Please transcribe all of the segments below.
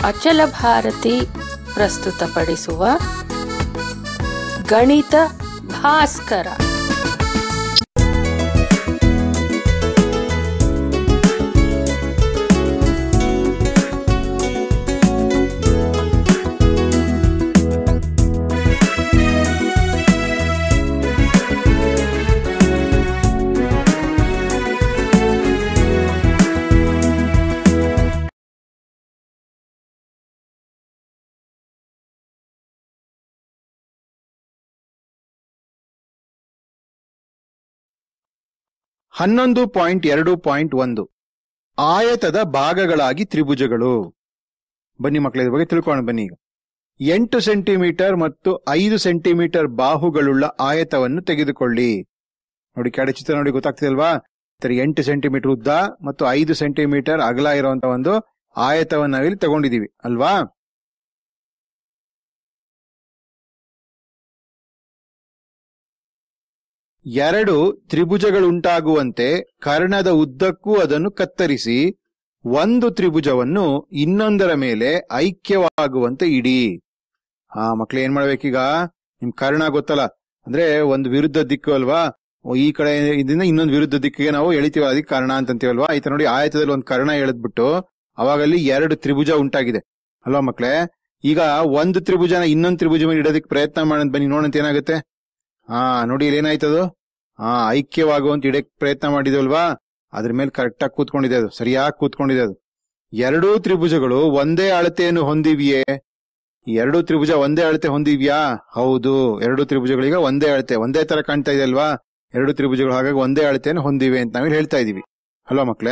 ಅಚಲ ಭಾರತಿ ಪ್ರಸ್ತುತಪಡಿಸುವ ಗಣಿತ ಭಾಸ್ಕರ ಹನ್ನೊಂದು ಪಾಯಿಂಟ್ ಎರಡು ಪಾಯಿಂಟ್ ಒಂದು ಆಯತದ ಭಾಗಗಳಾಗಿ ತ್ರಿಭುಜಗಳು ಬನ್ನಿ ಮಕ್ಕಳ ಇದ್ರ ಬಗ್ಗೆ ತಿಳ್ಕೊಂಡು ಬನ್ನಿ ಈಗ ಎಂಟು ಸೆಂಟಿಮೀಟರ್ ಮತ್ತು ಐದು ಸೆಂಟಿಮೀಟರ್ ಬಾಹುಗಳುಳ್ಳ ಆಯತವನ್ನು ತೆಗೆದುಕೊಳ್ಳಿ ನೋಡಿ ಕೆಳ ಚಿತ್ರ ನೋಡಿ ಗೊತ್ತಾಗ್ತಿದಲ್ವಾ ಈ ತರ ಎಂಟು ಸೆಂಟಿಮೀಟರ್ ಉದ್ದ ಮತ್ತು ಐದು ಸೆಂಟಿಮೀಟರ್ ಅಗಲ ಇರುವಂತ ಒಂದು ಆಯತವನ್ನು ನಾವಿಲ್ಲಿ ತಗೊಂಡಿದೀವಿ ಅಲ್ವಾ ಎರಡು ತ್ರಿಭುಜಗಳುಂಟಾಗುವಂತೆ ಕರ್ಣದ ಉದ್ದಕ್ಕೂ ಅದನ್ನು ಕತ್ತರಿಸಿ ಒಂದು ತ್ರಿಭುಜವನ್ನು ಇನ್ನೊಂದರ ಮೇಲೆ ಐಕ್ಯವಾಗುವಂತೆ ಇಡಿ ಹಾ ಮಕ್ಳು ಏನ್ ಮಾಡ್ಬೇಕೀಗ ನಿಮ್ ಕರ್ಣ ಗೊತ್ತಲ್ಲ ಅಂದ್ರೆ ಒಂದು ವಿರುದ್ಧ ದಿಕ್ಕು ಅಲ್ವಾ ಓ, ಈ ಕಡೆ ಇದರಿಂದ ಇನ್ನೊಂದು ವಿರುದ್ಧ ದಿಕ್ಕಿಗೆ ನಾವು ಎಳಿತೀವ ಅದಕ್ಕೆ ಕರ್ಣ ಅಂತಂತೀವಲ್ವಾ ಈ ತರ ನೋಡಿ ಆಯತದಲ್ಲಿ ಒಂದು ಕರ್ಣ ಎಳೆದ್ಬಿಟ್ಟು ಅವಾಗ ಅಲ್ಲಿ ಎರಡು ತ್ರಿಭುಜ ಉಂಟಾಗಿದೆ ಅಲ್ವಾ ಮಕ್ಳೇ ಈಗ ಒಂದು ತ್ರಿಭುಜನ ಇನ್ನೊಂದು ತ್ರಿಭುಜ ಮೇಲೆ ಇಡೋದಕ್ಕೆ ಪ್ರಯತ್ನ ಮಾಡೋದ್ ಬನ್ನಿ ನೋಡಂತ ಏನಾಗುತ್ತೆ ಹಾ ನೋಡಿ ಇಲ್ಲಿ ಏನಾಯ್ತದು ಹಾ ಐಕ್ಯವಾಗುವಂತ ಇಡಕ್ ಪ್ರಯತ್ನ ಮಾಡಿದಲ್ವಾ ಅದ್ರ ಮೇಲೆ ಕರೆಕ್ಟ್ ಆಗಿ ಕೂತ್ಕೊಂಡಿದೆ ಅದು ಸರಿಯಾಗಿ ಕೂತ್ಕೊಂಡಿದೆ ಅದು ಎರಡೂ ತ್ರಿಭುಜಗಳು ಒಂದೇ ಅಳತೆಯನ್ನು ಹೊಂದಿವಿಯೇ ಈ ಎರಡೂ ತ್ರಿಭುಜ ಒಂದೇ ಅಳತೆ ಹೊಂದಿವ್ಯಾ ಹೌದು ಎರಡು ತ್ರಿಭುಜಗಳೀಗ ಒಂದೇ ಅಳತೆ ಒಂದೇ ತರ ಕಾಣ್ತಾ ಇದೆ ಅಲ್ವಾ ಎರಡು ತ್ರಿಭುಜಗಳು ಹಾಗಾಗಿ ಒಂದೇ ಅಳತೆಯನ್ನು ಹೊಂದಿವೆ ಅಂತ ನಾವಿಲ್ಲಿ ಹೇಳ್ತಾ ಇದೀವಿ ಅಲ್ವಾ ಮಕ್ಳೇ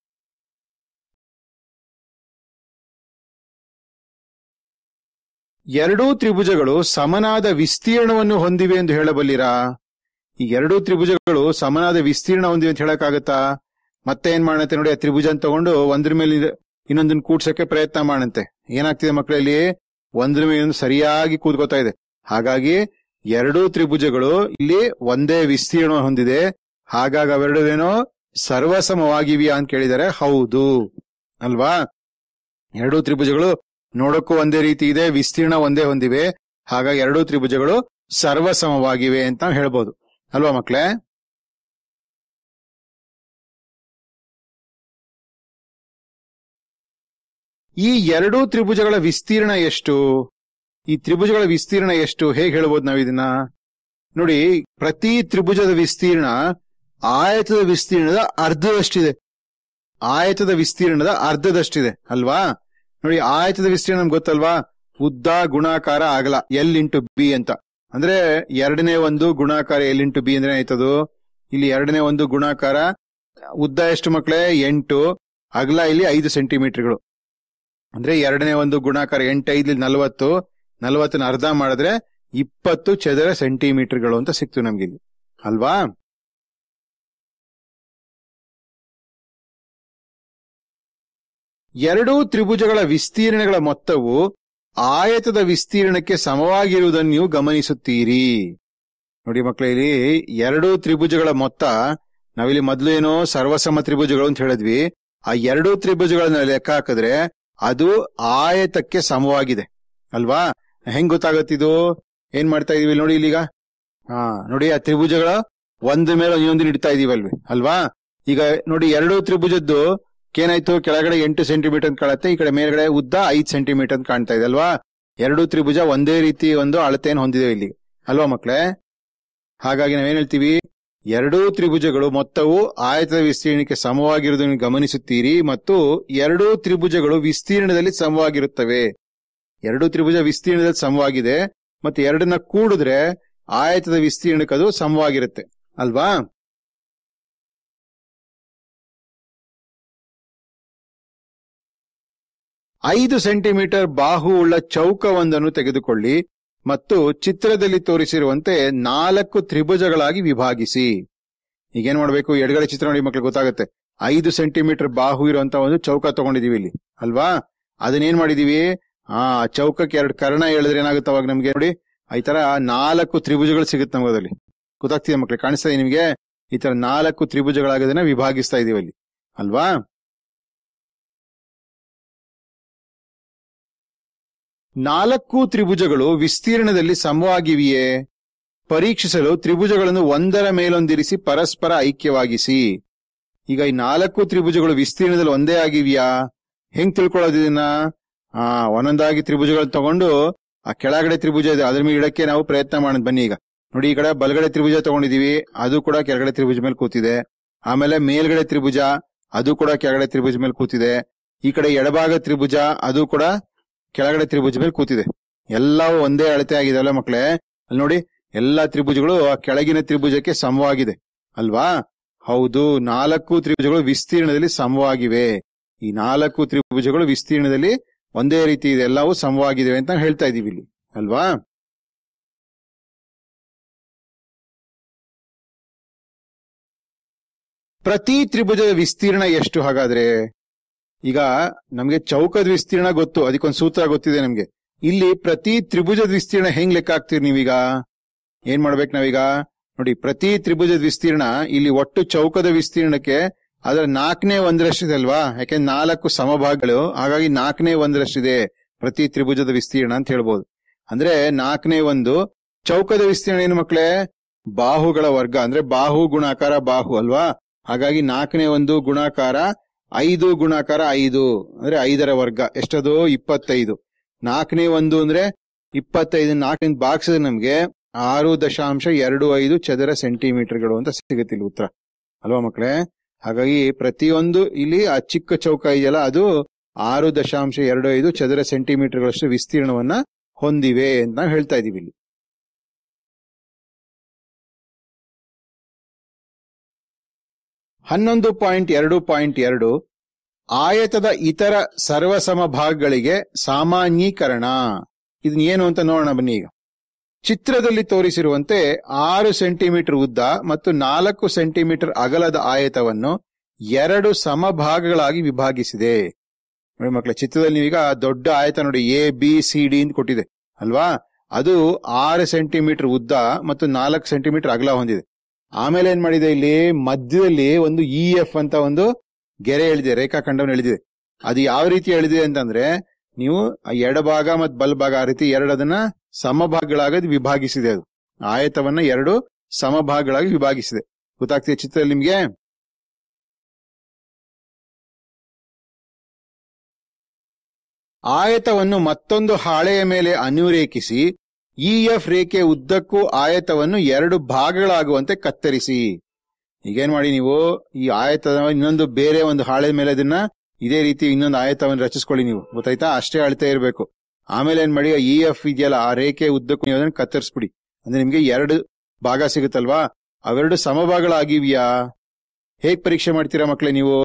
ಎರಡೂ ತ್ರಿಭುಜಗಳು ಸಮನಾದ ವಿಸ್ತೀರ್ಣವನ್ನು ಹೊಂದಿವೆ ಎಂದು ಹೇಳಬಲ್ಲಿರಾ ಈ ಎರಡೂ ತ್ರಿಭುಜಗಳು ಸಮನಾದ ವಿಸ್ತೀರ್ಣ ಹೊಂದಿವೆ ಅಂತ ಹೇಳಕ್ಕಾಗತ್ತಾ ಮತ್ತೆ ಏನ್ ಮಾಡಂತೆ ನೋಡಿ ಆ ತ್ರಿಭುಜನ್ ತಗೊಂಡು ಒಂದ್ರ ಮೇಲೆ ಇದ್- ಇನ್ನೊಂದನ್ನ ಕೂಡ್ಸಕ್ಕೆ ಪ್ರಯತ್ನ ಮಾಡಂತೆ ಏನಾಗ್ತಿದೆ ಮಕ್ಕಳಲ್ಲಿ ಒಂದ್ರ ಮೇಲೆ ಇನ್ನೊಂದು ಸರಿಯಾಗಿ ಕೂತ್ಕೋತಾ ಇದೆ ಹಾಗಾಗಿ ಎರಡೂ ತ್ರಿಭುಜಗಳು ಇಲ್ಲಿ ಒಂದೇ ವಿಸ್ತೀರ್ಣ ಹೊಂದಿದೆ ಹಾಗಾಗಿ ಅವೆರಡು ಏನೋ ಸರ್ವಸಮವಾಗಿವೆಯಾ ಅಂತ ಕೇಳಿದರೆ ಹೌದು ಅಲ್ವಾ ಎರಡೂ ತ್ರಿಭುಜಗಳು ನೋಡಕ್ಕೂ ಒಂದೇ ರೀತಿ ಇದೆ ವಿಸ್ತೀರ್ಣ ಒಂದೇ ಹೊಂದಿವೆ ಹಾಗಾಗಿ ಎರಡೂ ತ್ರಿಭುಜಗಳು ಸರ್ವಸಮವಾಗಿವೆ ಅಂತ ನಾವು ಹೇಳ್ಬೋದು ಅಲ್ವಾ ಮಕ್ಳೇ ಈ ಎರಡೂ ತ್ರಿಭುಜಗಳ ವಿಸ್ತೀರ್ಣ ಎಷ್ಟು ಈ ತ್ರಿಭುಜಗಳ ವಿಸ್ತೀರ್ಣ ಎಷ್ಟು ಹೇಗೆ ಹೇಳ್ಬೋದು ನಾವು ಇದನ್ನ ನೋಡಿ ಪ್ರತಿ ತ್ರಿಭುಜದ ವಿಸ್ತೀರ್ಣ ಆಯತದ ವಿಸ್ತೀರ್ಣದ ಅರ್ಧದಷ್ಟಿದೆ ಆಯತದ ವಿಸ್ತೀರ್ಣದ ಅರ್ಧದಷ್ಟಿದೆ ಅಲ್ವಾ ನೋಡಿ ಆಯತದ ವಿಸ್ತೀರ್ಣ ನಮ್ಗೆ ಗೊತ್ತಲ್ವಾ ಉದ್ದ ಗುಣಾಕಾರ ಅಗಲ ಎಲ್ ಇಂಟು ಬಿ ಅಂತ ಅಂದ್ರೆ ಎರಡನೇ ಒಂದು ಗುಣಾಕಾರ ಎಲ್ ಇಂಟು ಬಿ ಅಂದ್ರೆ ಆಯ್ತದು ಇಲ್ಲಿ ಎರಡನೇ ಒಂದು ಗುಣಾಕಾರ ಉದ್ದ ಎಷ್ಟು ಮಕ್ಕಳೇ ಎಂಟು ಅಗಲ ಇಲ್ಲಿ ಐದು ಸೆಂಟಿಮೀಟರ್ಗಳು ಅಂದ್ರೆ ಎರಡನೇ ಒಂದು ಗುಣಾಕಾರ ಎಂಟು ಐದು ನಲವತ್ತು ನಲವತ್ತನ್ನ ಅರ್ಧ ಮಾಡಿದ್ರೆ ಇಪ್ಪತ್ತು ಚದರ ಸೆಂಟಿಮೀಟರ್ಗಳು ಅಂತ ಸಿಕ್ತು ನಮ್ಗೆ ಇಲ್ಲಿ ಅಲ್ವಾ ಎರಡೂ ತ್ರಿಭುಜಗಳ ವಿಸ್ತೀರ್ಣಗಳ ಮೊತ್ತವು ಆಯತದ ವಿಸ್ತೀರ್ಣಕ್ಕೆ ಸಮವಾಗಿರುವುದನ್ನು ನೀವು ಗಮನಿಸುತ್ತೀರಿ ನೋಡಿ ಮಕ್ಕಳೇ ಇಲ್ಲಿ ಎರಡೂ ತ್ರಿಭುಜಗಳ ಮೊತ್ತ ನಾವಿಲ್ಲಿ ಮೊದಲು ಏನೋ ಸರ್ವಸಮ ತ್ರಿಭುಜಗಳು ಅಂತ ಹೇಳಿದ್ವಿ ಆ ಎರಡೂ ತ್ರಿಭುಜಗಳನ್ನ ಲೆಕ್ಕ ಹಾಕಿದ್ರೆ ಅದು ಆಯತಕ್ಕೆ ಸಮವಾಗಿದೆ ಅಲ್ವಾ ಹೆಂಗ್ ಗೊತ್ತಾಗತ್ತಿದು ಏನ್ ಮಾಡ್ತಾ ಇದೀವಿ ನೋಡಿ ಇಲ್ಲೀಗ ಹಾ ನೋಡಿ ಆ ತ್ರಿಭುಜಗಳ ಒಂದ್ ಮೇಲೆ ಇನ್ನೊಂದು ಇಡ್ತಾ ಇದೀವಲ್ವಿ ಅಲ್ವಾ ಈಗ ನೋಡಿ ಎರಡು ತ್ರಿಭುಜದ್ದು ಏನಾಯ್ತು ಕೆಳಗಡೆ ಎಂಟು ಸೆಂಟಿಮೀಟರ್ ಅಂತ ಕಾಣುತ್ತೆ ಈ ಕಡೆ ಮೇಲ್ಗಡೆ ಉದ್ದ ಐದ್ ಸೆಂಟಿಮೀಟರ್ ಅಂತ ಕಾಣ್ತಾ ಇದೆ ಅಲ್ವಾ ಎರಡು ತ್ರಿಭುಜ ಒಂದೇ ರೀತಿ ಒಂದು ಅಳತೆಯನ್ನು ಹೊಂದಿದೆ ಇಲ್ಲಿ ಅಲ್ವಾ ಮಕ್ಳೇ ಹಾಗಾಗಿ ನಾವೇನ್ ಹೇಳ್ತೀವಿ ಎರಡೂ ತ್ರಿಭುಜಗಳು ಮೊತ್ತವು ಆಯತದ ವಿಸ್ತೀರ್ಣಕ್ಕೆ ಸಮವಾಗಿರುವುದನ್ನು ಗಮನಿಸುತ್ತೀರಿ ಮತ್ತು ಎರಡೂ ತ್ರಿಭುಜಗಳು ವಿಸ್ತೀರ್ಣದಲ್ಲಿ ಸಮವಾಗಿರುತ್ತವೆ ಎರಡೂ ತ್ರಿಭುಜ ವಿಸ್ತೀರ್ಣದಲ್ಲಿ ಸಮವಾಗಿದೆ ಮತ್ತೆ ಎರಡನ್ನ ಕೂಡಿದ್ರೆ ಆಯತದ ವಿಸ್ತೀರ್ಣಕ್ಕೆ ಅದು ಸಮವಾಗಿರುತ್ತೆ ಅಲ್ವಾ ಐದು ಸೆಂಟಿಮೀಟರ್ ಬಾಹು ಉಳ್ಳ ಚೌಕವೊಂದನ್ನು ತೆಗೆದುಕೊಳ್ಳಿ ಮತ್ತು ಚಿತ್ರದಲ್ಲಿ ತೋರಿಸಿರುವಂತೆ ನಾಲ್ಕು ತ್ರಿಭುಜಗಳಾಗಿ ವಿಭಾಗಿಸಿ ಈಗೇನ್ ಮಾಡ್ಬೇಕು ಎಡಗಡೆ ಚಿತ್ರ ನೋಡಿ ಮಕ್ಳಿಗೆ ಗೊತ್ತಾಗುತ್ತೆ ಐದು ಸೆಂಟಿಮೀಟರ್ ಬಾಹು ಇರುವಂತ ಒಂದು ಚೌಕ ತಗೊಂಡಿದೀವಿ ಇಲ್ಲಿ ಅಲ್ವಾ ಅದನ್ನೇನ್ ಮಾಡಿದೀವಿ ಆ ಚೌಕಕ್ಕೆ ಎರಡು ಕರ್ಣ ಹೇಳಿದ್ರೆ ಏನಾಗುತ್ತೆ ಅವಾಗ ನಮ್ಗೆ ನೋಡಿ ಈ ತರ ನಾಲ್ಕು ತ್ರಿಭುಜಗಳು ಸಿಗುತ್ತೆ ನಮ್ಗೆ ಅದ್ರಲ್ಲಿ ಗೊತ್ತಾಗ್ತಿದೆ ಮಕ್ಳಿಗೆ ಕಾಣಿಸ್ತಾ ಇದೆ ನಿಮ್ಗೆ ಈ ತರ ನಾಲ್ಕು ತ್ರಿಭುಜಗಳಾಗೋದನ್ನ ವಿಭಾಗಿಸ್ತಾ ಇದೀವಿ ಅಲ್ಲಿ ಅಲ್ವಾ ನಾಲ್ಕು ತ್ರಿಭುಜಗಳು ವಿಸ್ತೀರ್ಣದಲ್ಲಿ ಸಮವಾಗಿವೆಯೇ ಪರೀಕ್ಷಿಸಲು ತ್ರಿಭುಜಗಳನ್ನು ಒಂದರ ಮೇಲೊಂದಿರಿಸಿ ಪರಸ್ಪರ ಐಕ್ಯವಾಗಿಸಿ ಈಗ ಈ ನಾಲ್ಕು ತ್ರಿಭುಜಗಳು ವಿಸ್ತೀರ್ಣದಲ್ಲಿ ಒಂದೇ ಆಗಿವ್ಯಾ ಹೆಂಗ್ ತಿಳ್ಕೊಳ್ಳೋದು ಇದನ್ನ ಆ ಒಂದೊಂದಾಗಿ ತ್ರಿಭುಜಗಳು ತಗೊಂಡು ಆ ಕೆಳಗಡೆ ತ್ರಿಭುಜ ಇದೆ ಅದ್ರ ಮೇಲೆ ಇಡಕ್ಕೆ ನಾವು ಪ್ರಯತ್ನ ಮಾಡೋಣ ಬನ್ನಿ ಈಗ ನೋಡಿ ಈ ಕಡೆ ಬಲಗಡೆ ತ್ರಿಭುಜ ತಗೊಂಡಿದೀವಿ ಅದು ಕೂಡ ಕೆಳಗಡೆ ತ್ರಿಭುಜ ಮೇಲೆ ಕೂತಿದೆ ಆಮೇಲೆ ಮೇಲ್ಗಡೆ ತ್ರಿಭುಜ ಅದು ಕೂಡ ಕೆಳಗಡೆ ತ್ರಿಭುಜ ಮೇಲೆ ಕೂತಿದೆ ಈ ಕಡೆ ಎಡಭಾಗ ತ್ರಿಭುಜ ಅದು ಕೂಡ ಕೆಳಗಡೆ ತ್ರಿಭುಜ ಮೇಲೆ ಕೂತಿದೆ ಎಲ್ಲವೂ ಒಂದೇ ಅಳತೆ ಆಗಿದಾವಲ್ಲ ಮಕ್ಕಳೇ ಅಲ್ಲಿ ನೋಡಿ ಎಲ್ಲಾ ತ್ರಿಭುಜಗಳು ಆ ಕೆಳಗಿನ ತ್ರಿಭುಜಕ್ಕೆ ಸಮವಾಗಿದೆ ಅಲ್ವಾ ಹೌದು ನಾಲ್ಕು ತ್ರಿಭುಜಗಳು ವಿಸ್ತೀರ್ಣದಲ್ಲಿ ಸಮವಾಗಿವೆ ಈ ನಾಲ್ಕು ತ್ರಿಭುಜಗಳು ವಿಸ್ತೀರ್ಣದಲ್ಲಿ ಒಂದೇ ರೀತಿ ಇದೆ ಎಲ್ಲವೂ ಸಮವಾಗಿವೆ ಅಂತ ಹೇಳ್ತಾ ಇದೀವಿ ಇಲ್ಲಿ ಅಲ್ವಾ ಪ್ರತಿ ತ್ರಿಭುಜದ ವಿಸ್ತೀರ್ಣ ಎಷ್ಟು ಹಾಗಾದ್ರೆ ಈಗ ನಮ್ಗೆ ಚೌಕದ ವಿಸ್ತೀರ್ಣ ಗೊತ್ತು ಅದಕ್ಕೊಂದು ಸೂತ್ರ ಗೊತ್ತಿದೆ ನಮ್ಗೆ ಇಲ್ಲಿ ಪ್ರತಿ ತ್ರಿಭುಜದ ವಿಸ್ತೀರ್ಣ ಹೆಂಗ್ ಲೆಕ್ಕ ಹಾಕ್ತೀರಿ ನೀವೀಗ ಏನ್ ಮಾಡ್ಬೇಕು ನಾವೀಗ ನೋಡಿ ಪ್ರತಿ ತ್ರಿಭುಜದ ವಿಸ್ತೀರ್ಣ ಇಲ್ಲಿ ಒಟ್ಟು ಚೌಕದ ವಿಸ್ತೀರ್ಣಕ್ಕೆ ಅದರ ನಾಲ್ಕನೇ ಒಂದರಷ್ಟಿದೆ ಅಲ್ವಾ ಯಾಕೆಂದ್ರೆ ನಾಲ್ಕು ಸಮಭಾಗಗಳು ಹಾಗಾಗಿ ನಾಲ್ಕನೇ ಒಂದರಷ್ಟಿದೆ ಪ್ರತಿ ತ್ರಿಭುಜದ ವಿಸ್ತೀರ್ಣ ಅಂತ ಹೇಳ್ಬೋದು ಅಂದ್ರೆ ನಾಲ್ಕನೇ ಒಂದು ಚೌಕದ ವಿಸ್ತೀರ್ಣ ಏನು ಮಕ್ಕಳೇ ಬಾಹುಗಳ ವರ್ಗ ಅಂದ್ರೆ ಬಾಹು ಗುಣಾಕಾರ ಬಾಹು ಅಲ್ವಾ ಹಾಗಾಗಿ ನಾಲ್ಕನೇ ಒಂದು ಗುಣಾಕಾರ ಐದು ಗುಣಾಕಾರ ಐದು ಅಂದ್ರೆ ಐದರ ವರ್ಗ ಎಷ್ಟದು ಇಪ್ಪತ್ತೈದು ನಾಲ್ಕನೇ ಒಂದು ಅಂದ್ರೆ ಇಪ್ಪತ್ತೈದು ನಾಲ್ಕರಿಂದ ಬಾಕ್ಸಿದ್ರೆ ನಮ್ಗೆ ಆರು ದಶಾಂಶ ಎರಡು ಐದು ಚದರ ಸೆಂಟಿಮೀಟರ್ಗಳು ಅಂತ ಸಿಗುತ್ತೆ ಇಲ್ಲಿ ಉತ್ತರ ಅಲ್ವಾ ಮಕ್ಕಳೇ ಹಾಗಾಗಿ ಪ್ರತಿಯೊಂದು ಇಲ್ಲಿ ಆ ಚಿಕ್ಕ ಚೌಕ ಇದೆಯಲ್ಲ ಅದು ಆರು ದಶಾಂಶ ಎರಡು ಐದು ಚದರ ಸೆಂಟಿಮೀಟರ್ಗಳಷ್ಟು ವಿಸ್ತೀರ್ಣವನ್ನ ಹೊಂದಿವೆ ಅಂತ ನಾವು ಹೇಳ್ತಾ ಇದೀವಿ ಇಲ್ಲಿ ಹನ್ನೊಂದು ಪಾಯಿಂಟ್ ಎರಡು ಪಾಯಿಂಟ್ ಎರಡು ಆಯತದ ಇತರ ಸರ್ವಸಮ ಭಾಗಗಳಿಗೆ ಸಾಮಾನ್ಯೀಕರಣ ಇದನ್ನ ಏನು ಅಂತ ನೋಡೋಣ ಬನ್ನಿ ಈಗ ಚಿತ್ರದಲ್ಲಿ ತೋರಿಸಿರುವಂತೆ ಆರು ಸೆಂಟಿಮೀಟರ್ ಉದ್ದ ಮತ್ತು ನಾಲ್ಕು ಸೆಂಟಿಮೀಟರ್ ಅಗಲದ ಆಯತವನ್ನು ಎರಡು ಸಮಭಾಗಗಳಾಗಿ ವಿಭಾಗಿಸಿದೆ ನೋಡಿ ಮಕ್ಕಳ ಚಿತ್ರದಲ್ಲಿ ನೀವೀಗ ದೊಡ್ಡ ಆಯತ ನೋಡಿ ಎ ಬಿ ಸಿ ಡಿ ಅಂತ ಕೊಟ್ಟಿದೆ ಅಲ್ವಾ ಅದು ಆರು ಸೆಂಟಿಮೀಟರ್ ಉದ್ದ ಮತ್ತು ನಾಲ್ಕು ಸೆಂಟಿಮೀಟರ್ ಅಗಲ ಹೊಂದಿದೆ ಆಮೇಲೆ ಏನ್ ಮಾಡಿದೆ ಇಲ್ಲಿ ಮಧ್ಯದಲ್ಲಿ ಒಂದು ಇ ಎಫ್ ಅಂತ ಒಂದು ಗೆರೆ ಎಳೆದಿದೆ ರೇಖಾಖಂಡವನ್ನು ಎಳೆದಿದೆ ಅದು ಯಾವ ರೀತಿ ಎಳೆದಿದೆ ಅಂತಂದ್ರೆ ನೀವು ಆ ಎಡಭಾಗ ಮತ್ತು ಬಲಭಾಗ ಆ ರೀತಿ ಎರಡದನ್ನ ಸಮಭಾಗಗಳಾಗಿ ವಿಭಾಗಿಸಿದೆ ಅದು ಆಯತವನ್ನ ಎರಡು ಸಮಭಾಗಗಳಾಗಿ ವಿಭಾಗಿಸಿದೆ ಗೊತ್ತಾಗ್ತಿದೆ ಚಿತ್ರದಲ್ಲಿ ನಿಮ್ಗೆ ಆಯತವನ್ನು ಮತ್ತೊಂದು ಹಾಳೆಯ ಮೇಲೆ ಅನುರೇಖಿಸಿ ಇ ಎಫ್ ರೇಖೆ ಉದ್ದಕ್ಕೂ ಆಯತವನ್ನು ಎರಡು ಭಾಗಗಳಾಗುವಂತೆ ಕತ್ತರಿಸಿ ಈಗೇನ್ ಮಾಡಿ ನೀವು ಈ ಆಯತದ ಇನ್ನೊಂದು ಬೇರೆ ಒಂದು ಹಾಳೆ ಮೇಲೆ ಅದನ್ನ ಇದೇ ರೀತಿ ಇನ್ನೊಂದು ಆಯತವನ್ನು ರಚಿಸ್ಕೊಳ್ಳಿ ನೀವು ಗೊತ್ತಾಯ್ತಾ ಅಷ್ಟೇ ಅಳತೆ ಇರಬೇಕು ಆಮೇಲೆ ಏನ್ ಮಾಡಿ ಇ ಎಫ್ ಇದೆಯಲ್ಲ ಆ ರೇಖೆ ಉದ್ದಕ್ಕೂ ನೀವು ಅದನ್ನ ಕತ್ತರಿಸ್ಬಿಡಿ ಅಂದ್ರೆ ನಿಮ್ಗೆ ಎರಡು ಭಾಗ ಸಿಗುತ್ತಲ್ವಾ ಅವೆರಡು ಸಮಭಾಗಗಳಾಗಿವ್ಯಾ ಹೇಗ್ ಪರೀಕ್ಷೆ ಮಾಡ್ತೀರಾ ಮಕ್ಳೇ ನೀವು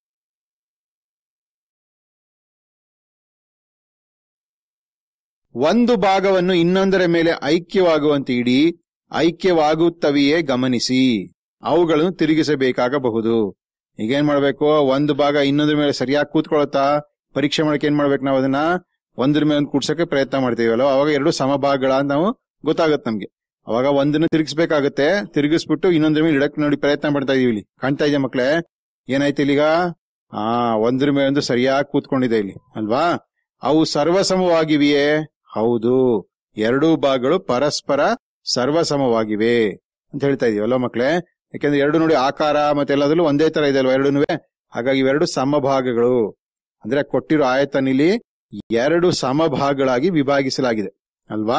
ಒಂದು ಭಾಗವನ್ನು ಇನ್ನೊಂದರ ಮೇಲೆ ಐಕ್ಯವಾಗುವಂತೆ ಇಡಿ ಐಕ್ಯವಾಗುತ್ತವೆಯೇ ಗಮನಿಸಿ ಅವುಗಳನ್ನು ತಿರುಗಿಸಬೇಕಾಗಬಹುದು ಈಗೇನ್ ಮಾಡ್ಬೇಕು ಒಂದು ಭಾಗ ಇನ್ನೊಂದ್ರ ಮೇಲೆ ಸರಿಯಾಗಿ ಕೂತ್ಕೊಳತ್ತಾ ಪರೀಕ್ಷೆ ಮಾಡಕ್ಕೆ ಏನ್ ಮಾಡ್ಬೇಕು ನಾವು ಅದನ್ನ ಒಂದ್ರ ಮೇಲೆ ಒಂದು ಕೂಡ್ಸಕ್ಕೆ ಪ್ರಯತ್ನ ಮಾಡ್ತೀವಲ್ಲ ಅವಾಗ ಎರಡು ಸಮಭಾಗಗಳ ಅಂತ ನಾವು ಗೊತ್ತಾಗತ್ತೆ ನಮ್ಗೆ ಅವಾಗ ಒಂದನ್ನು ತಿರುಗಿಸ್ಬೇಕಾಗತ್ತೆ ತಿರುಗಿಸ್ಬಿಟ್ಟು ಇನ್ನೊಂದ್ರ ಮೇಲೆ ಇಡಕ್ ನೋಡಿ ಪ್ರಯತ್ನ ಮಾಡ್ತಾ ಇದೀವಿ ಇಲ್ಲಿ ಕಾಣ್ತಾ ಇದೆ ಮಕ್ಳೇ ಏನಾಯ್ತು ಇಲ್ಲಿಗ ಆ ಒಂದ್ರ ಮೇಲೆ ಒಂದು ಸರಿಯಾಗಿ ಕೂತ್ಕೊಂಡಿದೆ ಇಲ್ಲಿ ಅಲ್ವಾ ಅವು ಸರ್ವಸಮವಾಗಿವೆಯೇ ಹೌದು ಎರಡೂ ಭಾಗಗಳು ಪರಸ್ಪರ ಸರ್ವಸಮವಾಗಿವೆ ಅಂತ ಹೇಳ್ತಾ ಇದೀವಲ್ಲ ಮಕ್ಳೇ ಯಾಕಂದ್ರೆ ಎರಡು ನೋಡಿ ಆಕಾರ ಮತ್ತೆ ಎಲ್ಲದರಲ್ಲೂ ಒಂದೇ ತರ ಇದೆ ಅಲ್ವಾ ಎರಡೂನುವೆ ಹಾಗಾಗಿ ಇವೆರಡು ಸಮಭಾಗಗಳು ಅಂದ್ರೆ ಕೊಟ್ಟಿರೋ ಆಯತನಿಲಿ ಎರಡು ಸಮಭಾಗಗಳಾಗಿ ವಿಭಾಗಿಸಲಾಗಿದೆ ಅಲ್ವಾ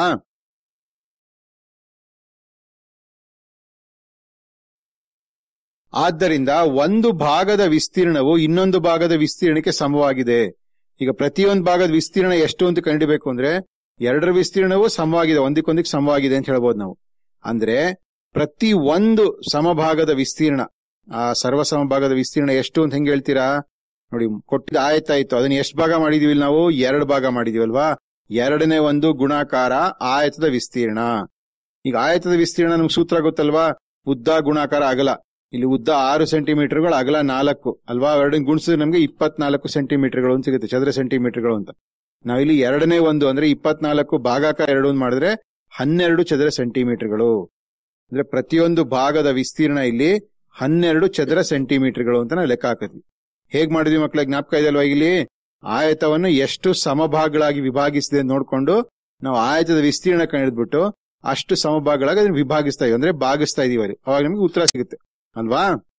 ಆದ್ದರಿಂದ ಒಂದು ಭಾಗದ ವಿಸ್ತೀರ್ಣವು ಇನ್ನೊಂದು ಭಾಗದ ವಿಸ್ತೀರ್ಣಕ್ಕೆ ಸಮವಾಗಿದೆ ಈಗ ಪ್ರತಿಯೊಂದು ಭಾಗದ ವಿಸ್ತೀರ್ಣ ಎಷ್ಟು ಅಂತ ಕಂಡಿಬೇಕು ಅಂದ್ರೆ ಎರಡರ ವಿಸ್ತೀರ್ಣವು ಸಮವಾಗಿದೆ ಒಂದಕ್ಕೊಂದಕ್ಕೆ ಸಮವಾಗಿದೆ ಅಂತ ಹೇಳ್ಬೋದು ನಾವು ಅಂದ್ರೆ ಪ್ರತಿ ಒಂದು ಸಮಭಾಗದ ವಿಸ್ತೀರ್ಣ ಆ ಸರ್ವ ಸಮಭಾಗದ ವಿಸ್ತೀರ್ಣ ಎಷ್ಟು ಅಂತ ಹೆಂಗ್ ಹೇಳ್ತೀರಾ ನೋಡಿ ಕೊಟ್ಟಿದ ಆಯತಾಯ್ತು ಅದನ್ನ ಎಷ್ಟು ಭಾಗ ಮಾಡಿದೀವಿ ನಾವು ಎರಡು ಭಾಗ ಮಾಡಿದೀವಲ್ವಾ ಎರಡನೇ ಒಂದು ಗುಣಾಕಾರ ಆಯತದ ವಿಸ್ತೀರ್ಣ ಈಗ ಆಯತದ ವಿಸ್ತೀರ್ಣ ನಮ್ಗೆ ಸೂತ್ರ ಗೊತ್ತಲ್ವಾ ಉದ್ದ ಗುಣಾಕಾರ ಅಗಲ ಇಲ್ಲಿ ಉದ್ದ ಆರು ಸೆಂಟಿಮೀಟರ್ಗಳು ಅಗಲ ನಾಲ್ಕು ಅಲ್ವಾ ಎರಡನ್ನ ಗುಣಿಸಿದ್ರೆ ನಮ್ಗೆ ಇಪ್ಪತ್ನಾಲ್ಕು ಸೆಂಟಿಮೀಟರ್ಗಳು ಅಂತ ಸಿಗುತ್ತೆ ಚದರ ಸೆಂಟಿಮೀಟರ್ಗಳು ಅಂತ ನಾವಿಲ್ಲಿ ಎರಡನೇ ಒಂದು ಅಂದ್ರೆ ಇಪ್ಪತ್ನಾಲ್ಕು ಭಾಗಾಕಾರ ಎರಡು ಅಂತ ಮಾಡಿದ್ರೆ ಹನ್ನೆರಡು ಚದರ ಸೆಂಟಿಮೀಟರ್ಗಳು ಅಂದ್ರೆ ಪ್ರತಿಯೊಂದು ಭಾಗದ ವಿಸ್ತೀರ್ಣ ಇಲ್ಲಿ ಹನ್ನೆರಡು ಚದರ ಸೆಂಟಿಮೀಟರ್ಗಳು ಅಂತ ನಾವು ಲೆಕ್ಕ ಹಾಕಿದ್ವಿ ಹೇಗ್ ಮಾಡಿದ್ವಿ ಮಕ್ಳಿಗೆ ಜ್ಞಾಪಕ ಇದೆಯಲ್ವಾ ಇಲ್ಲಿ ಆಯತವನ್ನು ಎಷ್ಟು ಸಮಭಾಗಗಳಾಗಿ ವಿಭಾಗಿಸಿದೆ ಅಂತ ನೋಡ್ಕೊಂಡು ನಾವು ಆಯತದ ವಿಸ್ತೀರ್ಣ ಕಂಡಿಡ್ಬಿಟ್ಟು ಅಷ್ಟು ಸಮಭಾಗಗಳಾಗಿ ಅದನ್ನ ವಿಭಾಗಿಸ್ತಾ ಇದೀವಿ ಅಂದ್ರೆ ಭಾಗಿಸ್ತಾ ಇದೀವಿ ಅಲ್ಲಿ. ಅವಾಗ ನಮಗೆ ಉತ್ತರ ಸಿಗುತ್ತೆ ಅಲ್ವಾ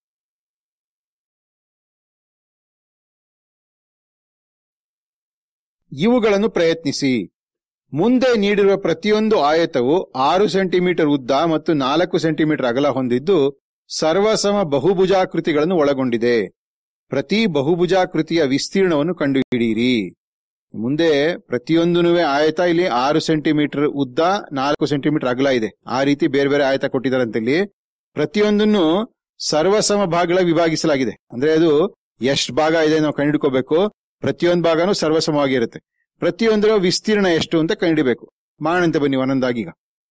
ಇವುಗಳನ್ನು ಪ್ರಯತ್ನಿಸಿ ಮುಂದೆ ನೀಡಿರುವ ಪ್ರತಿಯೊಂದು ಆಯತವು ಆರು ಸೆಂಟಿಮೀಟರ್ ಉದ್ದ ಮತ್ತು ನಾಲ್ಕು ಸೆಂಟಿಮೀಟರ್ ಅಗಲ ಹೊಂದಿದ್ದು ಸರ್ವಸಮ ಬಹುಭುಜಾಕೃತಿಗಳನ್ನು ಒಳಗೊಂಡಿದೆ ಪ್ರತಿ ಬಹುಭುಜಾಕೃತಿಯ ವಿಸ್ತೀರ್ಣವನ್ನು ಕಂಡುಹಿಡಿಯಿರಿ ಮುಂದೆ ಪ್ರತಿಯೊಂದೂ ಆಯತ ಇಲ್ಲಿ ಆರು ಸೆಂಟಿಮೀಟರ್ ಉದ್ದ ನಾಲ್ಕು ಸೆಂಟಿಮೀಟರ್ ಅಗಲ ಇದೆ ಆ ರೀತಿ ಬೇರೆ ಬೇರೆ ಆಯತ ಕೊಟ್ಟಿದ್ದಾರೆ ಇಲ್ಲಿ ಪ್ರತಿಯೊಂದನ್ನು ಸರ್ವಸಮ ಭಾಗಗಳ ವಿಭಾಗಿಸಲಾಗಿದೆ ಅಂದ್ರೆ ಅದು ಎಷ್ಟು ಭಾಗ ಇದೆ ನಾವು ಕಂಡುಹಿಡ್ಕೋಬೇಕು ಪ್ರತಿಯೊಂದು ಭಾಗನೂ ಸರ್ವಸಮವಾಗಿರುತ್ತೆ ಪ್ರತಿಯೊಂದರ ವಿಸ್ತೀರ್ಣ ಎಷ್ಟು ಅಂತ ಕಂಡುಹಿಡಬೇಕು ಮಾಡೋಣಂತೆ ಬನ್ನಿ ಒಂದೊಂದಾಗೀಗ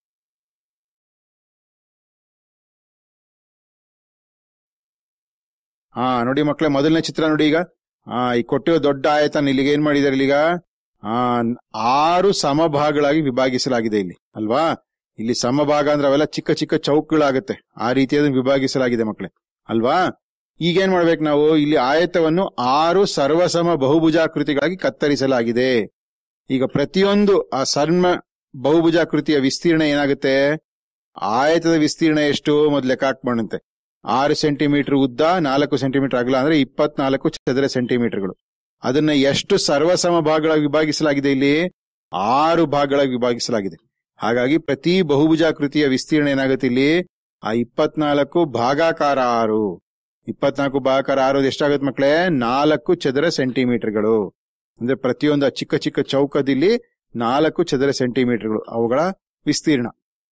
ಹಾ ನೋಡಿ ಮಕ್ಕಳೇ ಮೊದಲನೇ ಚಿತ್ರ ನೋಡಿ ಈಗ ಆ ಈ ಕೊಟ್ಟಿರೋ ದೊಡ್ಡ ಆಯತನ ಇಲ್ಲಿಗೆ ಏನ್ ಮಾಡಿದಾರೆ ಇಲ್ಲಿಗ ಆ ಆರು ಸಮಭಾಗಗಳಾಗಿ ವಿಭಾಗಿಸಲಾಗಿದೆ ಇಲ್ಲಿ ಅಲ್ವಾ ಇಲ್ಲಿ ಸಮಭಾಗ ಅಂದ್ರೆ ಅವೆಲ್ಲ ಚಿಕ್ಕ ಚಿಕ್ಕ ಚೌಕಗಳಾಗುತ್ತೆ ಆ ರೀತಿಯಾದ ವಿಭಾಗಿಸಲಾಗಿದೆ ಮಕ್ಕಳೇ ಅಲ್ವಾ ಈಗ ಏನ್ ಮಾಡ್ಬೇಕು ನಾವು ಇಲ್ಲಿ ಆಯತವನ್ನು ಆರು ಸರ್ವಸಮ ಬಹುಭುಜಾಕೃತಿಗಳಾಗಿ ಕತ್ತರಿಸಲಾಗಿದೆ ಈಗ ಪ್ರತಿಯೊಂದು ಆ ಸರ್ಮ ಬಹುಭುಜಾಕೃತಿಯ ವಿಸ್ತೀರ್ಣ ಏನಾಗುತ್ತೆ ಆಯತದ ವಿಸ್ತೀರ್ಣ ಎಷ್ಟು ಮೊದ್ಲು ಲೆಕ್ಕ ಹಾಕ್ಬಾರ್ದಂತೆ ಆರು ಸೆಂಟಿಮೀಟರ್ ಉದ್ದ ನಾಲ್ಕು ಸೆಂಟಿಮೀಟರ್ ಅಗಲ ಅಂದ್ರೆ ಇಪ್ಪತ್ನಾಲ್ಕು ಚದರ ಸೆಂಟಿಮೀಟರ್ಗಳು ಅದನ್ನ ಎಷ್ಟು ಸರ್ವಸಮ ಭಾಗಗಳಾಗಿ ವಿಭಾಗಿಸಲಾಗಿದೆ ಇಲ್ಲಿ ಆರು ಭಾಗಗಳಾಗಿ ವಿಭಾಗಿಸಲಾಗಿದೆ ಹಾಗಾಗಿ ಪ್ರತಿ ಬಹುಭುಜಾಕೃತಿಯ ವಿಸ್ತೀರ್ಣ ಏನಾಗುತ್ತೆ ಇಲ್ಲಿ ಆ ಇಪ್ಪತ್ನಾಲ್ಕು ಭಾಗಾಕಾರ ಆರು ಇಪ್ಪತ್ನಾಲ್ಕು ಭಾಗಾಕಾರ ಆರು ಎಷ್ಟಾಗುತ್ತೆ ಮಕ್ಕಳೇ ನಾಲ್ಕು ಚದರ ಸೆಂಟಿಮೀಟರ್ಗಳು ಅಂದ್ರೆ ಪ್ರತಿಯೊಂದು ಆ ಚಿಕ್ಕ ಚಿಕ್ಕ ಚೌಕದಲ್ಲಿ ನಾಲ್ಕು ಚದರ ಸೆಂಟಿಮೀಟರ್ಗಳು ಅವುಗಳ ವಿಸ್ತೀರ್ಣ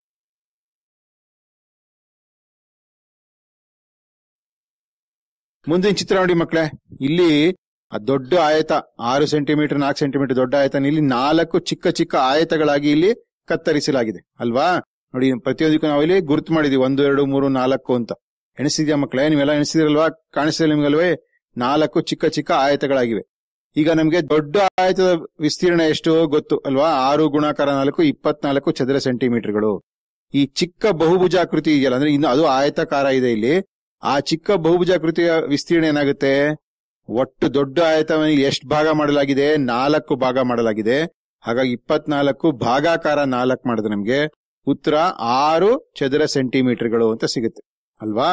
ಮುಂದಿನ ಚಿತ್ರ ನೋಡಿ ಮಕ್ಕಳೇ ಇಲ್ಲಿ ಆ ದೊಡ್ಡ ಆಯತ ಆರು ಸೆಂಟಿಮೀಟರ್ ನಾಲ್ಕು ಸೆಂಟಿಮೀಟರ್ ದೊಡ್ಡ ಆಯತ ಇಲ್ಲಿ ನಾಲ್ಕು ಚಿಕ್ಕ ಚಿಕ್ಕ ಆಯತಗಳಾಗಿ ಇಲ್ಲಿ ಕತ್ತರಿಸಲಾಗಿದೆ ಅಲ್ವಾ ನೋಡಿ ಪ್ರತಿಯೊಂದಕ್ಕೂ ನಾವು ಇಲ್ಲಿ ಗುರುತು ಮಾಡಿದೀವಿ ಒಂದು ಎರಡು ಮೂರು ನಾಲ್ಕು ಅಂತ ಎಣಿಸಿದ್ಯಾ ಮಕ್ಕಳೇ ನೀವೆಲ್ಲ ಎಣಿಸಿದಿರಲ್ವಾ ಕಾಣಿಸ್ತಿದೆ ನಿಮ್ಗಲ್ವೇ ನಾಲ್ಕು ಚಿಕ್ಕ ಚಿಕ್ಕ ಆಯತಗಳಾಗಿವೆ ಈಗ ನಮ್ಗೆ ದೊಡ್ಡ ಆಯತದ ವಿಸ್ತೀರ್ಣ ಎಷ್ಟು ಗೊತ್ತು ಅಲ್ವಾ ಆರು ಗುಣಾಕಾರ ನಾಲ್ಕು ಇಪ್ಪತ್ನಾಲ್ಕು ಚದರ ಸೆಂಟಿಮೀಟರ್ಗಳು ಈ ಚಿಕ್ಕ ಬಹುಭುಜಾಕೃತಿ ಇದೆಯಲ್ಲ ಅಂದ್ರೆ ಇನ್ನು ಅದು ಆಯತಾಕಾರ ಇದೆ ಇಲ್ಲಿ ಆ ಚಿಕ್ಕ ಬಹುಭುಜಾಕೃತಿಯ ವಿಸ್ತೀರ್ಣ ಏನಾಗುತ್ತೆ ಒಟ್ಟು ದೊಡ್ಡ ಆಯತವನ್ನು ಎಷ್ಟು ಭಾಗ ಮಾಡಲಾಗಿದೆ ನಾಲ್ಕು ಭಾಗ ಮಾಡಲಾಗಿದೆ ಹಾಗಾಗಿ ಇಪ್ಪತ್ನಾಲ್ಕು ಭಾಗಾಕಾರ ನಾಲ್ಕು ಮಾಡಿದ್ರೆ ನಮ್ಗೆ ಉತ್ತರ ಆರು ಚದರ ಸೆಂಟಿಮೀಟರ್ಗಳು ಅಂತ ಸಿಗುತ್ತೆ ಅಲ್ವಾ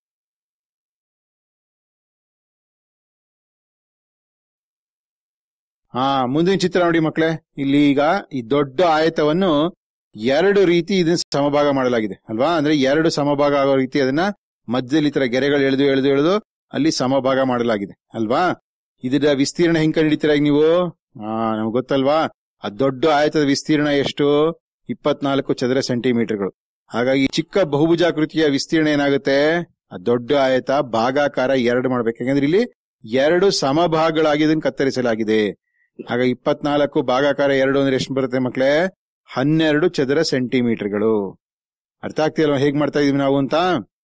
ಹಾ ಮುಂದಿನ ಚಿತ್ರ ನೋಡಿ ಮಕ್ಕಳೇ ಇಲ್ಲಿ ಈಗ ಈ ದೊಡ್ಡ ಆಯತವನ್ನು ಎರಡು ರೀತಿ ಇದನ್ನ ಸಮಭಾಗ ಮಾಡಲಾಗಿದೆ ಅಲ್ವಾ ಅಂದ್ರೆ ಎರಡು ಸಮಭಾಗ ಆಗೋ ರೀತಿ ಅದನ್ನ ಮಧ್ಯದಲ್ಲಿ ಈ ತರ ಗೆರೆಗಳು ಎಳೆದು ಎಳೆದು ಎಳೆದು ಅಲ್ಲಿ ಸಮಭಾಗ ಮಾಡಲಾಗಿದೆ ಅಲ್ವಾ ಇದರ ವಿಸ್ತೀರ್ಣ ಹೆಂಗ್ ಕಂಡಿಡಿತೀರ ಈಗ ನೀವು ಹಾ ನಮ್ಗೆ ಗೊತ್ತಲ್ವಾ ಆ ದೊಡ್ಡ ಆಯತದ ವಿಸ್ತೀರ್ಣ ಎಷ್ಟು ಇಪ್ಪತ್ನಾಲ್ಕು ಚದರ ಸೆಂಟಿಮೀಟರ್ಗಳು ಹಾಗಾಗಿ ಚಿಕ್ಕ ಬಹುಭುಜಾಕೃತಿಯ ವಿಸ್ತೀರ್ಣ ಏನಾಗುತ್ತೆ ಆ ದೊಡ್ಡ ಆಯತ ಭಾಗಾಕಾರ ಎರಡು ಮಾಡ್ಬೇಕು ಯಾಕಂದ್ರೆ ಇಲ್ಲಿ ಎರಡು ಸಮಭಾಗಗಳಾಗಿ ಇದನ್ನು ಕತ್ತರಿಸಲಾಗಿದೆ ಆಗ ಇಪ್ಪತ್ನಾಲ್ಕು ಭಾಗಾಕಾರ ಎರಡು ಅಂದ್ರೆ ಎಷ್ಟು ಬರುತ್ತೆ ಮಕ್ಕಳೇ ಹನ್ನೆರಡು ಚದರ ಸೆಂಟಿಮೀಟರ್ಗಳು ಅರ್ಥ ಆಗ್ತಿಲ್ವಾ ಹೇಗ್ ಮಾಡ್ತಾ ಇದೀವಿ ನಾವು ಅಂತ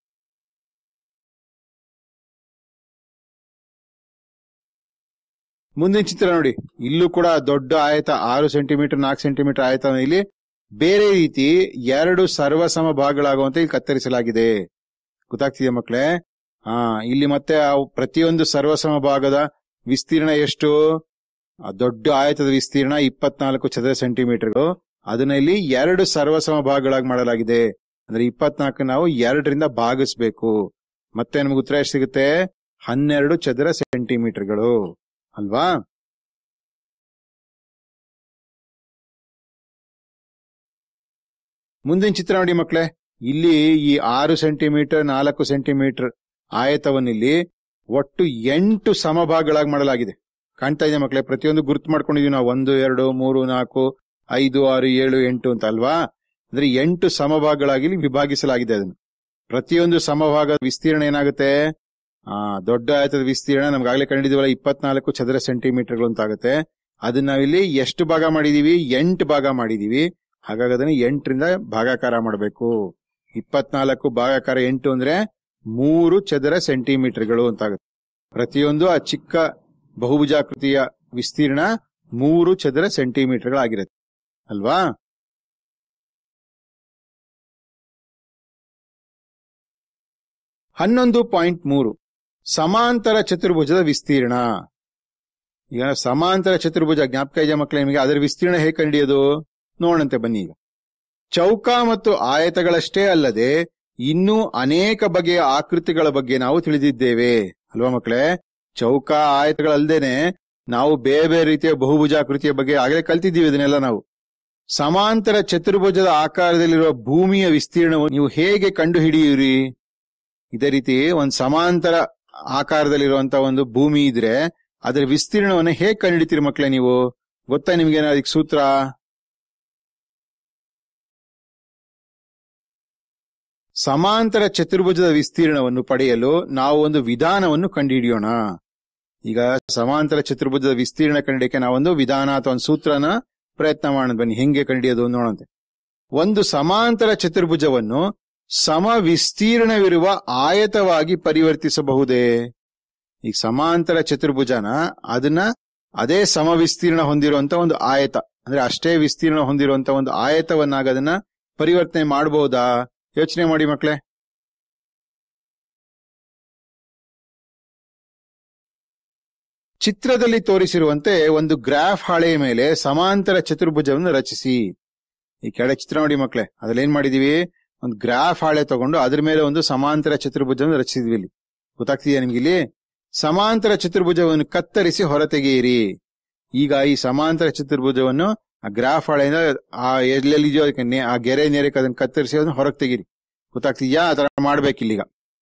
ಮುಂದಿನ ಚಿತ್ರ ನೋಡಿ ಇಲ್ಲೂ ಕೂಡ ದೊಡ್ಡ ಆಯತ ಆರು ಸೆಂಟಿಮೀಟರ್ ನಾಲ್ಕು ಸೆಂಟಿಮೀಟರ್ ಆಯತ ಇಲ್ಲಿ ಬೇರೆ ರೀತಿ ಎರಡು ಸರ್ವಸಮ ಭಾಗಗಳಾಗುವಂತೆ ಇಲ್ಲಿ ಕತ್ತರಿಸಲಾಗಿದೆ ಗೊತ್ತಾಗ್ತಿದೆಯಾ ಮಕ್ಕಳೇ ಹಾ ಇಲ್ಲಿ ಮತ್ತೆ ಆ ಪ್ರತಿಯೊಂದು ಸರ್ವಸಮ ಭಾಗದ ವಿಸ್ತೀರ್ಣ ಎಷ್ಟು ಆ ದೊಡ್ಡ ಆಯತದ ವಿಸ್ತೀರ್ಣ ಇಪ್ಪತ್ನಾಲ್ಕು ಚದರ ಸೆಂಟಿಮೀಟರ್ಗಳು ಅದನ್ನ ಇಲ್ಲಿ ಎರಡು ಸರ್ವಸಮ ಭಾಗಗಳಾಗಿ ಮಾಡಲಾಗಿದೆ ಅಂದ್ರೆ ಇಪ್ಪತ್ನಾಲ್ಕು ನಾವು ಎರಡರಿಂದ ಭಾಗಿಸ್ಬೇಕು ಮತ್ತೆ ನಮ್ಗೆ ಉತ್ತರ ಎಷ್ಟು ಸಿಗುತ್ತೆ ಹನ್ನೆರಡು ಚದರ ಸೆಂಟಿಮೀಟರ್ಗಳು ಅಲ್ವಾ ಮುಂದಿನ ಚಿತ್ರ ನೋಡಿ ಮಕ್ಕಳೇ ಇಲ್ಲಿ ಈ ಆರು ಸೆಂಟಿಮೀಟರ್ ನಾಲ್ಕು ಸೆಂಟಿಮೀಟರ್ ಆಯತವನ್ನಿಲ್ಲಿ ಒಟ್ಟು ಎಂಟು ಸಮಭಾಗಗಳಾಗಿ ಮಾಡಲಾಗಿದೆ ಕಾಣ್ತಾ ಇದೆ ಮಕ್ಕಳೇ ಪ್ರತಿಯೊಂದು ಗುರುತು ಮಾಡ್ಕೊಂಡಿದೀವಿ ನಾವು ಒಂದು ಎರಡು ಮೂರು ನಾಲ್ಕು ಐದು ಆರು ಏಳು ಎಂಟು ಅಂತ ಅಲ್ವಾ ಅಂದ್ರೆ ಎಂಟು ಸಮಭಾಗಗಳಾಗಿ ಇಲ್ಲಿ ವಿಭಾಗಿಸಲಾಗಿದೆ ಅದನ್ನು ಪ್ರತಿಯೊಂದು ಸಮಭಾಗದ ವಿಸ್ತೀರ್ಣ ಏನಾಗುತ್ತೆ ಆ ದೊಡ್ಡ ಆಯತದ ವಿಸ್ತೀರ್ಣ ನಮ್ಗಾಗ್ಲೇ ಕಂಡಿದೀವಲ್ಲ ಇಪ್ಪತ್ನಾಲ್ಕು ಚದರ ಸೆಂಟಿಮೀಟರ್ಗಳು ಅಂತ ಆಗುತ್ತೆ ಅದನ್ನ ನಾವಿಲ್ಲಿ ಎಷ್ಟು ಭಾಗ ಮಾಡಿದೀವಿ ಎಂಟು ಭಾಗ ಮಾಡಿದೀವಿ ಹಾಗಾಗಿ ಅದನ್ನ ಎಂಟರಿಂದ ಭಾಗಾಕಾರ ಮಾಡಬೇಕು ಇಪ್ಪತ್ನಾಲ್ಕು ಭಾಗಾಕಾರ ಎಂಟು ಅಂದ್ರೆ ಮೂರು ಚದರ ಸೆಂಟಿಮೀಟರ್ಗಳು ಅಂತ ಆಗುತ್ತೆ ಪ್ರತಿಯೊಂದು ಆ ಚಿಕ್ಕ ಬಹುಭುಜಾಕೃತಿಯ ವಿಸ್ತೀರ್ಣ ಮೂರು ಚದರ ಸೆಂಟಿಮೀಟರ್ಗಳಾಗಿರುತ್ತೆ ಅಲ್ವಾ ಹನ್ನೊಂದು ಪಾಯಿಂಟ್ ಮೂರು ಸಮಾಂತರ ಚತುರ್ಭುಜದ ವಿಸ್ತೀರ್ಣ ಈಗ ಸಮಾಂತರ ಚತುರ್ಭುಜ ಜ್ಞಾಪಕ ಇದೆಯಾ ಮಕ್ಕಳೇ ನಿಮಗೆ ಅದರ ವಿಸ್ತೀರ್ಣ ಹೇಗೆ ಕಂಡಿಯೋದು ನೋಡಂತೆ ಬನ್ನಿ ಈಗ ಚೌಕ ಮತ್ತು ಆಯತಗಳಷ್ಟೇ ಅಲ್ಲದೆ ಇನ್ನೂ ಅನೇಕ ಬಗೆಯ ಆಕೃತಿಗಳ ಬಗ್ಗೆ ನಾವು ತಿಳಿದಿದ್ದೇವೆ ಅಲ್ವಾ ಮಕ್ಕಳೇ ಚೌಕ ಆಯತಗಳಲ್ದೇನೆ ನಾವು ಬೇರೆ ಬೇರೆ ರೀತಿಯ ಬಹುಭುಜಾಕೃತಿಯ ಬಗ್ಗೆ ಆಗಲೇ ಕಲ್ತಿದ್ದೀವಿ ಇದನ್ನೆಲ್ಲ ನಾವು ಸಮಾಂತರ ಚತುರ್ಭುಜದ ಆಕಾರದಲ್ಲಿರುವ ಭೂಮಿಯ ವಿಸ್ತೀರ್ಣವನ್ನು ನೀವು ಹೇಗೆ ಕಂಡು ಹಿಡಿಯುವಿರಿ ಇದೇ ರೀತಿ ಒಂದು ಸಮಾಂತರ ಆಕಾರದಲ್ಲಿರುವಂತ ಒಂದು ಭೂಮಿ ಇದ್ರೆ ಅದರ ವಿಸ್ತೀರ್ಣವನ್ನು ಹೇಗೆ ಕಂಡುಹಿಡಿತೀರಿ ಮಕ್ಕಳೇ ನೀವು ಗೊತ್ತಾ ನಿಮ್ಗೆ ಅದಕ್ಕೆ ಸೂತ್ರ ಸಮಾಂತರ ಚತುರ್ಭುಜದ ವಿಸ್ತೀರ್ಣವನ್ನು ಪಡೆಯಲು ನಾವು ಒಂದು ವಿಧಾನವನ್ನು ಕಂಡುಹಿಡಿಯೋಣ ಈಗ ಸಮಾಂತರ ಚತುರ್ಭುಜದ ವಿಸ್ತೀರ್ಣ ಕಂಡಿಡಿಯಕ್ಕೆ ನಾವೊಂದು ವಿಧಾನ ಅಥವಾ ಒಂದು ಸೂತ್ರನ ಪ್ರಯತ್ನ ಮಾಡೋಣ ಬನ್ನಿ ಹೆಂಗೆ ಕಂಡಿಡಿಯೋದು ನೋಡಂತೆ ಒಂದು ಸಮಾಂತರ ಚತುರ್ಭುಜವನ್ನು ಸಮ ವಿಸ್ತೀರ್ಣವಿರುವ ಆಯತವಾಗಿ ಪರಿವರ್ತಿಸಬಹುದೇ ಈಗ ಸಮಾಂತರ ಚತುರ್ಭುಜನ ಅದನ್ನ ಅದೇ ಸಮ ವಿಸ್ತೀರ್ಣ ಹೊಂದಿರುವಂತ ಒಂದು ಆಯತ ಅಂದ್ರೆ ಅಷ್ಟೇ ವಿಸ್ತೀರ್ಣ ಹೊಂದಿರುವಂತ ಒಂದು ಆಯತವನ್ನಾಗ ಅದನ್ನ ಪರಿವರ್ತನೆ ಮಾಡಬಹುದಾ ಯೋಚನೆ ಮಾಡಿ ಮಕ್ಕಳೇ ಚಿತ್ರದಲ್ಲಿ ತೋರಿಸಿರುವಂತೆ ಒಂದು ಗ್ರಾಫ್ ಹಾಳೆಯ ಮೇಲೆ ಸಮಾಂತರ ಚತುರ್ಭುಜವನ್ನು ರಚಿಸಿ ಈ ಕೆಳ ಚಿತ್ರ ನೋಡಿ ಮಕ್ಕಳೇ ಅದ್ರಲ್ಲಿ ಏನ್ ಮಾಡಿದೀವಿ ಒಂದು ಗ್ರಾಫ್ ಹಾಳೆ ತಗೊಂಡು ಅದ್ರ ಮೇಲೆ ಒಂದು ಸಮಾಂತರ ಚತುರ್ಭುಜವನ್ನು ರಚಿಸಿದ್ವಿ ಇಲ್ಲಿ ಗೊತ್ತಾಗ್ತಿದೆಯಾ ನಿಮ್ಗೆ ಇಲ್ಲಿ ಸಮಾಂತರ ಚತುರ್ಭುಜವನ್ನು ಕತ್ತರಿಸಿ ಹೊರತೆಗೆಯಿರಿ ಈಗ ಈ ಸಮಾಂತರ ಚತುರ್ಭುಜವನ್ನು ಆ ಗ್ರಾಫ್ ಹಾಳೆಯಿಂದ ಆ ಎಲ್ಲೆಲ್ಲಿದೆಯೋ ಅದಕ್ಕೆ ನೆ- ಆ ಗೆರೆ ನೇರಕ್ಕೆ ಅದನ್ನ ಕತ್ತರಿಸಿ ಅದನ್ನ ಹೊರಗೆ ತೆಗೀರಿ ಗೊತ್ತಾಗ್ತಿದ್ಯಾ ಆ ತರ ಮಾಡ್ಬೇಕಿಲ್ಲೀಗ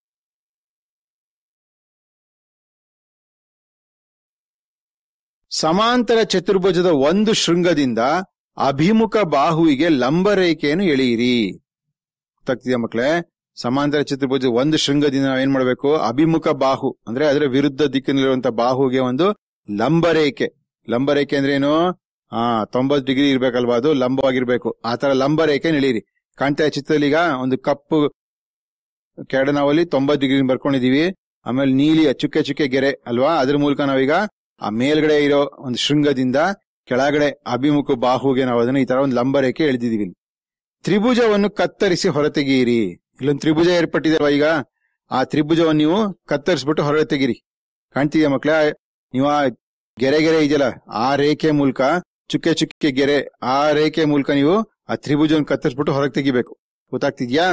ಸಮಾಂತರ ಚತುರ್ಭುಜದ ಒಂದು ಶೃಂಗದಿಂದ ಅಭಿಮುಖ ಬಾಹುವಿಗೆ ಲಂಬ ರೇಖೆಯನ್ನು ಎಳೆಯಿರಿ ಗೊತ್ತಾಗ್ತಿದ್ಯಾ ಮಕ್ಕಳೇ ಸಮಾಂತರ ಚತುರ್ಭುಜ ಒಂದು ಶೃಂಗದಿಂದ ನಾವ್ ಏನ್ ಮಾಡ್ಬೇಕು ಅಭಿಮುಖ ಬಾಹು ಅಂದ್ರೆ ಅದರ ವಿರುದ್ಧ ದಿಕ್ಕಿನಲ್ಲಿರುವಂತ ಬಾಹುಗೆ ಒಂದು ಲಂಬ ರೇಖೆ ಲಂಬ ರೇಖೆ ಅಂದ್ರೆ ಏನು ಆ ತೊಂಬತ್ ಡಿಗ್ರಿ ಇರ್ಬೇಕಲ್ವಾ ಅದು ಲಂಬವಾಗಿರ್ಬೇಕು ಆ ತರ ಲಂಬ ರೇಖೆ ಎಳೀರಿ ಕಾಣ್ತಾ ಇದೆ ಚಿತ್ರದಲ್ಲಿ ಈಗ ಒಂದು ಕಪ್ಪು ಕೆಡನಾವಲ್ಲಿ ತೊಂಬತ್ ಡಿಗ್ರಿ ಬರ್ಕೊಂಡಿದೀವಿ ಆಮೇಲೆ ನೀಲಿ ಚುಕ್ಕೆ ಚುಕ್ಕೆ ಗೆರೆ ಅಲ್ವಾ ಅದ್ರ ಮೂಲಕ ನಾವೀಗ ಆ ಮೇಲ್ಗಡೆ ಇರೋ ಒಂದು ಶೃಂಗದಿಂದ ಕೆಳಗಡೆ ಅಭಿಮುಖ ಬಾಹುಗೆ ನಾವು ಅದನ್ನ ಈ ತರ ಒಂದು ಲಂಬ ರೇಖೆ ಎಳೆದಿದೀವಿ ಇಲ್ಲಿ. ತ್ರಿಭುಜವನ್ನು ಕತ್ತರಿಸಿ ಹೊರತೆಗೀರಿ ಇಲ್ಲೊಂದು ತ್ರಿಭುಜ ಏರ್ಪಟ್ಟಿದೆ ಅಲ್ವಾ ಈಗ ಆ ತ್ರಿಭುಜವನ್ನು ನೀವು ಕತ್ತರಿಸ್ಬಿಟ್ಟು ಹೊರ ತೆಗೀರಿ ಕಾಣ್ತಿದ್ಯಾ ಮಕ್ಳೇ ನೀವು ಆ ಗೆರೆ ಗೆರೆ ಇದೆಯಲ್ಲ ಆ ರೇಖೆ ಮೂಲಕ ಚುಕ್ಕೆ ಚುಕ್ಕೆ ಗೆರೆ ಆ ರೇಖೆ ಮೂಲಕ ನೀವು ಆ ತ್ರಿಭುಜವನ್ನು ಕತ್ತರಿಸ್ಬಿಟ್ಟು ಹೊರಗೆ ತೆಗಿಬೇಕು ಗೊತ್ತಾಗ್ತಿದ್ಯಾ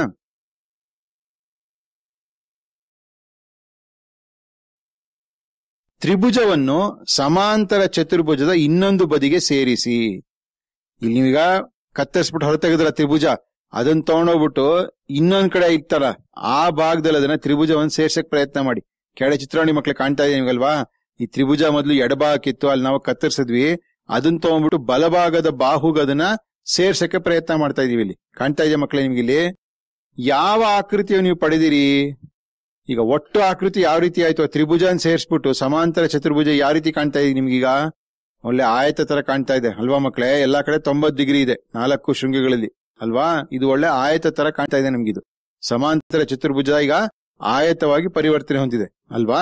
ತ್ರಿಭುಜವನ್ನು ಸಮಾಂತರ ಚತುರ್ಭುಜದ ಇನ್ನೊಂದು ಬದಿಗೆ ಸೇರಿಸಿ ಇಲ್ಲಿ ನೀವೀಗ ಕತ್ತರಿಸ್ಬಿಟ್ಟು ಹೊರತೆಗೆದ್ರ ತ್ರಿಭುಜ ಅದನ್ನ ತಗೊಂಡೋಗ್ಬಿಟ್ಟು ಇನ್ನೊಂದ್ ಕಡೆ ಇತ್ತಲ್ಲ ಆ ಭಾಗದಲ್ಲಿ ಅದನ್ನ ತ್ರಿಭುಜವನ್ನು ಸೇರ್ಸಕ್ ಪ್ರಯತ್ನ ಮಾಡಿ ಕೆಳ ಚಿತ್ರಾವಣಿ ಮಕ್ಳು ಕಾಣ್ತಾ ಇದೆ ನಿಮ್ಗಲ್ವಾ ಈ ತ್ರಿಭುಜ ಮೊದಲು ಎಡಭಾಗಕ್ಕಿತ್ತು ಅಲ್ಲಿ ನಾವು ಕತ್ತರಿಸಿದ್ವಿ ಅದನ್ನ ತಗೊಂಡ್ಬಿಟ್ಟು ಬಲಭಾಗದ ಬಾಹುಗ ಅದನ್ನ ಸೇರ್ಸಕ್ಕೆ ಪ್ರಯತ್ನ ಮಾಡ್ತಾ ಇದೀವಿ ಇಲ್ಲಿ ಕಾಣ್ತಾ ಇದೆಯಾ ಮಕ್ಳೇ ನಿಮ್ಗೆ ಇಲ್ಲಿ ಯಾವ ಆಕೃತಿಯನ್ನು ನೀವು ಪಡೆದಿರಿ ಈಗ ಒಟ್ಟು ಆಕೃತಿ ಯಾವ ರೀತಿ ಆಯ್ತು ಆ ತ್ರಿಭುಜನ್ ಸೇರಿಸ್ಬಿಟ್ಟು ಸಮಾಂತರ ಚತುರ್ಭುಜ ಯಾವ ರೀತಿ ಕಾಣ್ತಾ ಇದೆ ನಿಮ್ಗೀಗ ಒಳ್ಳೆ ಆಯತ ತರ ಕಾಣ್ತಾ ಇದೆ ಅಲ್ವಾ ಮಕ್ಳೇ ಎಲ್ಲಾ ಕಡೆ ತೊಂಬತ್ ಡಿಗ್ರಿ ಇದೆ ನಾಲ್ಕು ಶೃಂಗಗಳಲ್ಲಿ ಅಲ್ವಾ ಇದು ಒಳ್ಳೆ ಆಯತ ತರ ಕಾಣ್ತಾ ಇದೆ ನಮ್ಗಿದು ಸಮಾಂತರ ಚತುರ್ಭುಜ ಈಗ ಆಯತವಾಗಿ ಪರಿವರ್ತನೆ ಹೊಂದಿದೆ ಅಲ್ವಾ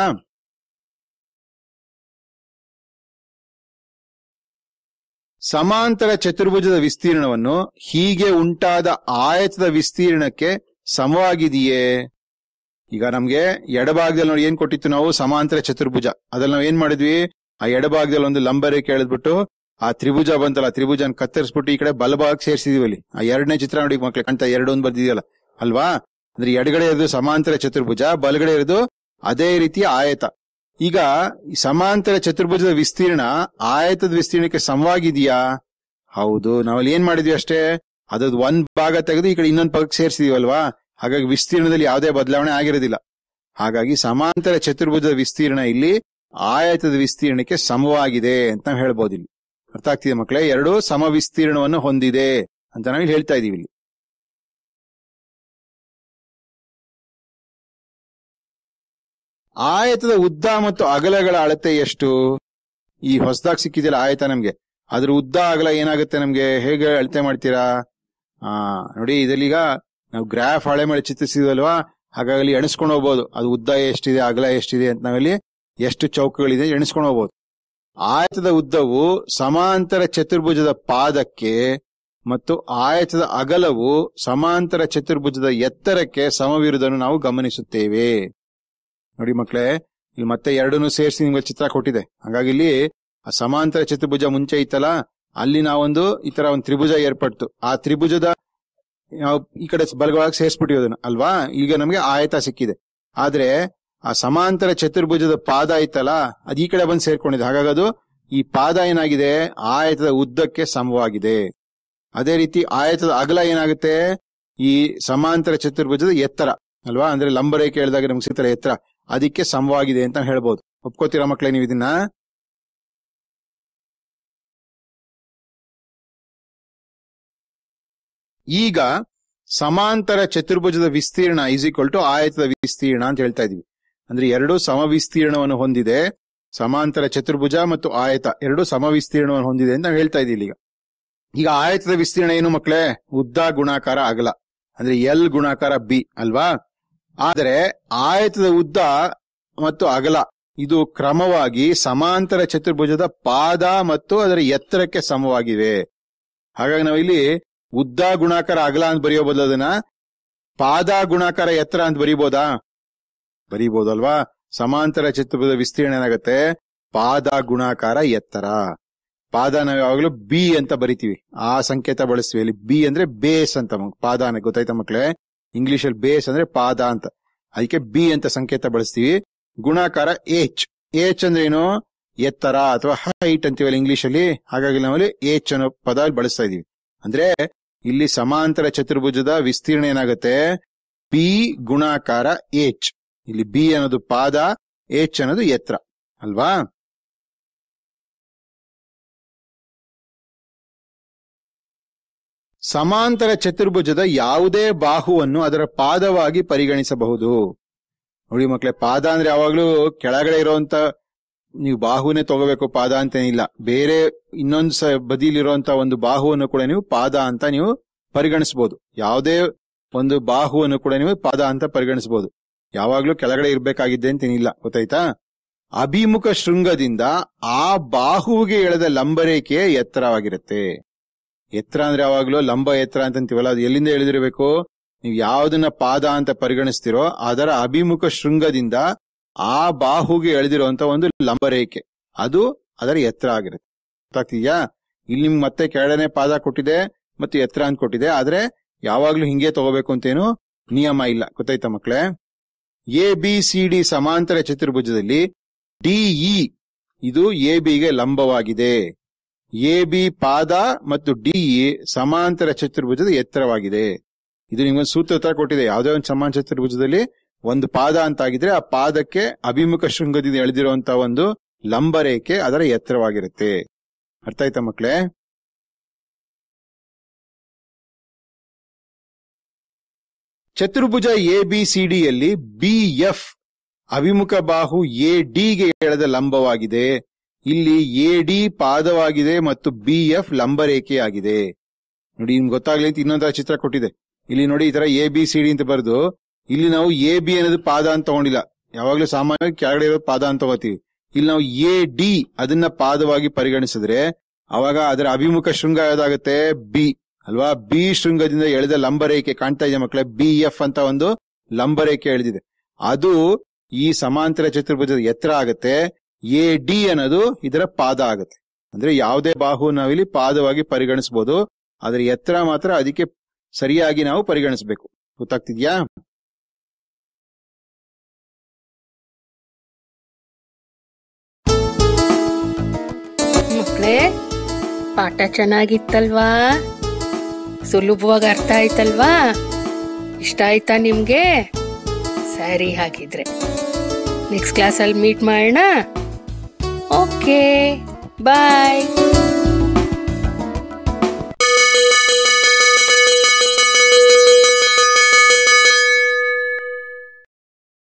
ಸಮಾಂತರ ಚತುರ್ಭುಜದ ವಿಸ್ತೀರ್ಣವನ್ನು ಹೀಗೆ ಉಂಟಾದ ಆಯತದ ವಿಸ್ತೀರ್ಣಕ್ಕೆ ಸಮವಾಗಿದೆಯೇ ಈಗ ನಮ್ಗೆ ಎಡಭಾಗದಲ್ಲಿ ನೋಡಿ ಏನ್ ಕೊಟ್ಟಿತ್ತು ನಾವು ಸಮಾಂತರ ಚತುರ್ಭುಜ ಅದ್ರಲ್ಲಿ ನಾವ್ ಏನ್ ಮಾಡಿದ್ವಿ ಆ ಎಡಭಾಗದಲ್ಲಿ ಒಂದು ಲಂಬ ರೇಖೆ ಎಳೆದ್ಬಿಟ್ಟು ಆ ತ್ರಿಭುಜ ಬಂತಲ್ಲ ತ್ರಿಭುಜನ ಕತ್ತರಿಸ್ಬಿಟ್ಟು ಈ ಕಡೆ ಬಲಭಾಗ ಸೇರಿಸಿದೀವಿ ಅಲ್ಲಿ ಆ ಎರಡನೇ ಚಿತ್ರ ನೋಡಿ ಮಕ್ಳು ಕಾಣ್ತಾ ಎರಡು ಒಂದು ಬರ್ದಿದೆಯಲ್ಲ ಅಲ್ವಾ ಅಂದ್ರೆ ಎಡಗಡೆ ಇರೋದು ಸಮಾಂತರ ಚತುರ್ಭುಜ ಬಲಗಡೆ ಇರೋದು ಅದೇ ರೀತಿಯ ಆಯತ ಈಗ ಈ ಸಮಾಂತರ ಚತುರ್ಭುಜದ ವಿಸ್ತೀರ್ಣ ಆಯತದ ವಿಸ್ತೀರ್ಣಕ್ಕೆ ಸಮವಾಗಿದೆಯಾ ಹೌದು ನಾವಲ್ಲಿ ಏನ್ ಮಾಡಿದ್ವಿ ಅಷ್ಟೇ ಅದ್ರದ್ದು ಒಂದ್ ಭಾಗ ತೆಗೆದು ಈ ಕಡೆ ಇನ್ನೊಂದ್ ಭಾಗಕ್ಕೆ ಸೇರಿಸಿದೀವಲ್ವಾ ಹಾಗಾಗಿ ವಿಸ್ತೀರ್ಣದಲ್ಲಿ ಯಾವುದೇ ಬದಲಾವಣೆ ಆಗಿರೋದಿಲ್ಲ ಹಾಗಾಗಿ ಸಮಾಂತರ ಚತುರ್ಭುಜದ ವಿಸ್ತೀರ್ಣ ಇಲ್ಲಿ ಆಯತದ ವಿಸ್ತೀರ್ಣಕ್ಕೆ ಸಮವಾಗಿದೆ ಅಂತ ನಾವು ಹೇಳ್ಬೋದು ಇಲ್ಲಿ ಅರ್ಥ ಆಗ್ತಿದೆ ಮಕ್ಕಳೇ ಎರಡು ಸಮ ವಿಸ್ತೀರ್ಣವನ್ನು ಹೊಂದಿದೆ ಅಂತ ನಾವು ಹೇಳ್ತಾ ಇದೀವಿ ಇಲ್ಲಿ ಆಯತದ ಉದ್ದ ಮತ್ತು ಅಗಲಗಳ ಅಳತೆ ಎಷ್ಟು ಈ ಹೊಸದಾಗಿ ಸಿಕ್ಕಿದೆಯಲ್ಲ ಆಯತ ನಮ್ಗೆ ಅದ್ರ ಉದ್ದ ಅಗಲ ಏನಾಗುತ್ತೆ ನಮ್ಗೆ ಹೇಗೆ ಅಳತೆ ಮಾಡ್ತೀರಾ ಆ ನೋಡಿ ಇದರಲ್ಲೀಗ ನಾವು ಗ್ರಾಫ್ ಹಳೆ ಮೇಲೆ ಚಿತ್ರಿಸಿದ್ವಲ್ವಾ ಹಾಗಾಗಿ ಅಲ್ಲಿ ಎಣಿಸ್ಕೊಂಡು ಹೋಗ್ಬೋದು ಅದು ಉದ್ದ ಎಷ್ಟಿದೆ ಅಗಲ ಎಷ್ಟಿದೆ ಅಂತ ನಾವಿಲ್ಲಿ ಎಷ್ಟು ಚೌಕಗಳಿದೆ ಎಣಿಸ್ಕೊಂಡು ಹೋಗ್ಬೋದು ಆಯತದ ಉದ್ದವು ಸಮಾಂತರ ಚತುರ್ಭುಜದ ಪಾದಕ್ಕೆ ಮತ್ತು ಆಯತದ ಅಗಲವು ಸಮಾಂತರ ಚತುರ್ಭುಜದ ಎತ್ತರಕ್ಕೆ ಸಮವಿರುವುದನ್ನು ನಾವು ಗಮನಿಸುತ್ತೇವೆ ನೋಡಿ ಮಕ್ಕಳೇ ಇಲ್ಲಿ ಮತ್ತೆ ಎರಡನ್ನೂ ಸೇರಿಸಿ ನಿಮ್ಗೆ ಚಿತ್ರ ಕೊಟ್ಟಿದೆ ಹಾಗಾಗಿ ಇಲ್ಲಿ ಆ ಸಮಾಂತರ ಚತುರ್ಭುಜ ಮುಂಚೆ ಇತ್ತಲ್ಲ ಅಲ್ಲಿ ನಾವೊಂದು ಈ ತರ ಒಂದು ತ್ರಿಭುಜ ಏರ್ಪಡ್ತು ಆ ತ್ರಿಭುಜದ ನಾವು ಈ ಕಡೆ ಬಲವಾಗಿ ಸೇರಿಸ್ಬಿಟ್ಟಿವಿ ಅದನ್ನ ಅಲ್ವಾ ಈಗ ನಮಗೆ ಆಯತ ಸಿಕ್ಕಿದೆ ಆದ್ರೆ ಆ ಸಮಾಂತರ ಚತುರ್ಭುಜದ ಪಾದ ಇತ್ತಲ್ಲ ಅದು ಈ ಕಡೆ ಬಂದು ಸೇರ್ಕೊಂಡಿದೆ ಹಾಗಾಗಿ ಅದು ಈ ಪಾದ ಏನಾಗಿದೆ ಆಯತದ ಉದ್ದಕ್ಕೆ ಸಮವಾಗಿದೆ ಅದೇ ರೀತಿ ಆಯತದ ಅಗಲ ಏನಾಗುತ್ತೆ ಈ ಸಮಾಂತರ ಚತುರ್ಭುಜದ ಎತ್ತರ ಅಲ್ವಾ ಅಂದ್ರೆ ಲಂಬರೇಖೆ ಹೇಳಿದಾಗ ನಮ್ಗೆ ಸಿಗ್ತಾರೆ ಎತ್ತರ ಅದಕ್ಕೆ ಸಮವಾಗಿದೆ ಅಂತ ಹೇಳ್ಬೋದು ಒಪ್ಕೋತೀರಾ ಮಕ್ಳೇ ನೀವು ಇದನ್ನ ಈಗ ಸಮಾಂತರ ಚತುರ್ಭುಜದ ವಿಸ್ತೀರ್ಣ ಈಸ್ ಈಕ್ವಲ್ ಟು ಆಯತದ ವಿಸ್ತೀರ್ಣ ಅಂತ ಹೇಳ್ತಾ ಇದೀವಿ ಅಂದ್ರೆ ಎರಡು ಸಮ ವಿಸ್ತೀರ್ಣವನ್ನು ಹೊಂದಿದೆ ಸಮಾಂತರ ಚತುರ್ಭುಜ ಮತ್ತು ಆಯತ ಎರಡು ಸಮ ವಿಸ್ತೀರ್ಣವನ್ನು ಹೊಂದಿದೆ ಅಂತ ನಾವು ಹೇಳ್ತಾ ಇದೀವಿ ಈಗ ಈಗ ಆಯತದ ವಿಸ್ತೀರ್ಣ ಏನು ಮಕ್ಕಳೇ ಉದ್ದ ಗುಣಾಕಾರ ಅಗಲ ಅಂದ್ರೆ ಎಲ್ ಗುಣಾಕಾರ ಬಿ ಅಲ್ವಾ ಆದರೆ ಆಯತದ ಉದ್ದ ಮತ್ತು ಅಗಲ ಇದು ಕ್ರಮವಾಗಿ ಸಮಾಂತರ ಚತುರ್ಭುಜದ ಪಾದ ಮತ್ತು ಅದರ ಎತ್ತರಕ್ಕೆ ಸಮವಾಗಿವೆ ಹಾಗಾಗಿ ನಾವು ಇಲ್ಲಿ ಉದ್ದ ಗುಣಾಕಾರ ಅಗಲ ಅಂತ ಬರೆಯೋ ಬದಲು ಅದನ್ನ ಪಾದ ಗುಣಾಕಾರ ಎತ್ತರ ಅಂತ ಬರೀಬೋದಾ ಬರೀಬಹುದಲ್ವಾ ಸಮಾಂತರ ಚತುರ್ಭುಜದ ವಿಸ್ತೀರ್ಣ ಏನಾಗುತ್ತೆ ಪಾದ ಗುಣಾಕಾರ ಎತ್ತರ ಪಾದ ನಾವು ಯಾವಾಗಲೂ ಬಿ ಅಂತ ಬರಿತೀವಿ ಆ ಸಂಕೇತ ಬಳಸ್ತೀವಿ ಇಲ್ಲಿ ಬಿ ಅಂದ್ರೆ ಬೇಸ್ ಅಂತ ಮ- ಪಾದ ಅನ್ನೋ ಗೊತ್ತಾಯ್ತಾ ಮಕ್ಳೇ ಇಂಗ್ಲಿಷ್ ಅಲ್ಲಿ ಬೇಸ್ ಅಂದ್ರೆ ಪಾದ ಅಂತ ಅದಕ್ಕೆ ಬಿ ಅಂತ ಸಂಕೇತ ಬಳಸ್ತೀವಿ ಗುಣಾಕಾರ ಏಚ್ ಏಚ್ ಅಂದ್ರೆ ಏನು ಎತ್ತರ ಅಥವಾ ಹೈಟ್ ಅಂತೀವಲ್ಲ ಇಂಗ್ಲಿಷ್ ಅಲ್ಲಿ ಹಾಗಾಗಿ ನಾವಲ್ಲಿ ಏಚ್ ಅನ್ನೋ ಪದ ಬಳಸ್ತಾ ಇದೀವಿ ಅಂದ್ರೆ ಇಲ್ಲಿ ಸಮಾಂತರ ಚತುರ್ಭುಜದ ವಿಸ್ತೀರ್ಣ ಏನಾಗುತ್ತೆ ಬಿ ಗುಣಾಕಾರ ಏಚ್ ಇಲ್ಲಿ ಬಿ ಅನ್ನೋದು ಪಾದ ಏಚ್ ಅನ್ನೋದು ಎತ್ತರ ಅಲ್ವಾ ಸಮಾಂತರ ಚತುರ್ಭುಜದ ಯಾವುದೇ ಬಾಹುವನ್ನು ಅದರ ಪಾದವಾಗಿ ಪರಿಗಣಿಸಬಹುದು ನೋಡಿ ಮಕ್ಳೇ ಪಾದ ಅಂದ್ರೆ ಯಾವಾಗ್ಲೂ ಕೆಳಗಡೆ ಇರುವಂತ ನೀವು ಬಾಹುನೇ ತಗೋಬೇಕು ಪಾದ ಅಂತೇನಿಲ್ಲ ಬೇರೆ ಇನ್ನೊಂದು ಸ ಬದಿಲಿರುವಂತ ಒಂದು ಬಾಹುವನ್ನು ಕೂಡ ನೀವು ಪಾದ ಅಂತ ನೀವು ಪರಿಗಣಿಸಬಹುದು ಯಾವುದೇ ಒಂದು ಬಾಹುವನ್ನು ಕೂಡ ನೀವು ಪಾದ ಅಂತ ಪರಿಗಣಿಸಬಹುದು ಯಾವಾಗ್ಲೂ ಕೆಳಗಡೆ ಇರ್ಬೇಕಾಗಿದ್ದೆ ಅಂತೇನಿಲ್ಲ ಗೊತ್ತಾಯ್ತಾ ಅಭಿಮುಖ ಶೃಂಗದಿಂದ ಆ ಬಾಹುವಿಗೆ ಎಳೆದ ಲಂಬರೇಖೆ ಎತ್ತರವಾಗಿರುತ್ತೆ ಎತ್ತರ ಅಂದ್ರೆ ಯಾವಾಗ್ಲೂ ಲಂಬ ಎತ್ತರ ಅಂತಂತೀವಲ್ಲ ಅದು ಎಲ್ಲಿಂದ ಎಳೆದಿರಬೇಕು ನೀವು ಯಾವ್ದನ್ನ ಪಾದ ಅಂತ ಪರಿಗಣಿಸ್ತಿರೋ ಅದರ ಅಭಿಮುಖ ಶೃಂಗದಿಂದ ಆ ಬಾಹುಗೆ ಎಳೆದಿರುವಂತ ಒಂದು ಲಂಬರೇಖೆ ಅದು ಅದರ ಎತ್ತರ ಆಗಿರುತ್ತೆ ಗೊತ್ತಾಗ್ತಿದ್ಯಾ ಇಲ್ಲಿ ನಿಮ್ಗೆ ಮತ್ತೆ ಕೆಳಗಡೆ ಪಾದ ಕೊಟ್ಟಿದೆ ಮತ್ತು ಎತ್ತರ ಅಂತ ಕೊಟ್ಟಿದೆ ಆದ್ರೆ ಯಾವಾಗ್ಲೂ ಹಿಂಗೆ ತಗೋಬೇಕು ಅಂತೇನು ನಿಯಮ ಇಲ್ಲ ಗೊತ್ತಾಯ್ತಾ ಮಕ್ಳೇ ಎ ಬಿ ಸಿ ಡಿ ಸಮಾಂತರ ಚತುರ್ಭುಜದಲ್ಲಿ ಡಿಇ ಇದು ಎ ಬಿಗೆ ಲಂಬವಾಗಿದೆ ಎ ಬಿ ಪಾದ ಮತ್ತು ಡಿಇ ಸಮಾಂತರ ಚತುರ್ಭುಜದ ಎತ್ತರವಾಗಿದೆ ಇದು ನಿಮ್ಗೊಂದು ಸೂತ್ರ ತರ ಕೊಟ್ಟಿದೆ ಯಾವುದೇ ಒಂದು ಸಮಾನ ಚತುರ್ಭುಜದಲ್ಲಿ ಒಂದು ಪಾದ ಅಂತ ಆಗಿದ್ರೆ ಆ ಪಾದಕ್ಕೆ ಅಭಿಮುಖ ಶೃಂಗದಿಂದ ಎಳೆದಿರುವಂತಹ ಒಂದು ಲಂಬರೇಖೆ ಅದರ ಎತ್ತರವಾಗಿರುತ್ತೆ ಅರ್ಥ ಆಯ್ತಾ ಮಕ್ಳೇ ಚತುರ್ಭುಜ ಎ ಬಿ ಸಿ ಡಿಯಲ್ಲಿ ಬಿ ಎಫ್ ಅಭಿಮುಖ ಬಾಹು ಎ ಡಿಗೆ ಎಳೆದ ಲಂಬವಾಗಿದೆ ಇಲ್ಲಿ ಎ ಡಿ ಪಾದವಾಗಿದೆ ಮತ್ತು ಬಿ ಎಫ್ ಲಂಬರೇಖೆಯಾಗಿದೆ ನೋಡಿ ನಿಮ್ಗೆ ಗೊತ್ತಾಗ್ಲಿ ಅಂತ ಇನ್ನೊಂದರ ಚಿತ್ರ ಕೊಟ್ಟಿದೆ ಇಲ್ಲಿ ನೋಡಿ ಈ ತರ ಎ ಬಿ ಸಿ ಡಿ ಅಂತ ಬರೆದು ಇಲ್ಲಿ ನಾವು ಎ ಬಿ ಅನ್ನೋದು ಪಾದ ಅಂತ ತಗೊಂಡಿಲ್ಲ ಯಾವಾಗ್ಲೂ ಸಾಮಾನ್ಯವಾಗಿ ಕೆಳಗಡೆ ಇರೋ ಪಾದ ಅಂತ ತಗೋತೀವಿ ಇಲ್ಲಿ ನಾವು ಎ ಡಿ ಅದನ್ನ ಪಾದವಾಗಿ ಪರಿಗಣಿಸಿದ್ರೆ ಅವಾಗ ಅದರ ಅಭಿಮುಖ ಶೃಂಗ ಯಾವ್ದಾಗುತ್ತೆ ಬಿ ಅಲ್ವಾ ಬಿ ಶೃಂಗದಿಂದ ಎಳೆದ ಲಂಬರೇಖೆ ಕಾಣ್ತಾ ಇದೆ ಮಕ್ಕಳೇ ಬಿ ಎಫ್ ಅಂತ ಒಂದು ಲಂಬರೇಖೆ ಎಳೆದಿದೆ ಅದು ಈ ಸಮಾಂತರ ಚತುರ್ಭುಜದ ಎತ್ತರ ಆಗುತ್ತೆ ಎ ಡಿ ಅನ್ನೋದು ಇದರ ಪಾದ ಆಗುತ್ತೆ ಅಂದ್ರೆ ಯಾವುದೇ ಬಾಹು ನಾವಿಲ್ಲಿ ಪಾದವಾಗಿ ಪರಿಗಣಿಸಬಹುದು ಅದರ ಎತ್ತರ ಮಾತ್ರ ಅದಕ್ಕೆ ಸರಿಯಾಗಿ ನಾವು ಪರಿಗಣಿಸಬೇಕು ಗೊತ್ತಾಗ್ತಿದ್ಯಾ ಮಕ್ಕಳೇ ಪಾಠ ಚೆನ್ನಾಗಿತ್ತಲ್ವಾ ಸುಲಭವಾಗಿ ಅರ್ಥ ಆಯ್ತಲ್ವಾ ಇಷ್ಟ ಆಯ್ತಾ ನಿಮ್ಗೆ ಸರಿ ಹಾಗಿದ್ರೆ ನೆಕ್ಸ್ಟ್ ಕ್ಲಾಸಲ್ಲಿ ಮೀಟ್ ಮಾಡೋಣ ಓಕೆ ಬಾಯ್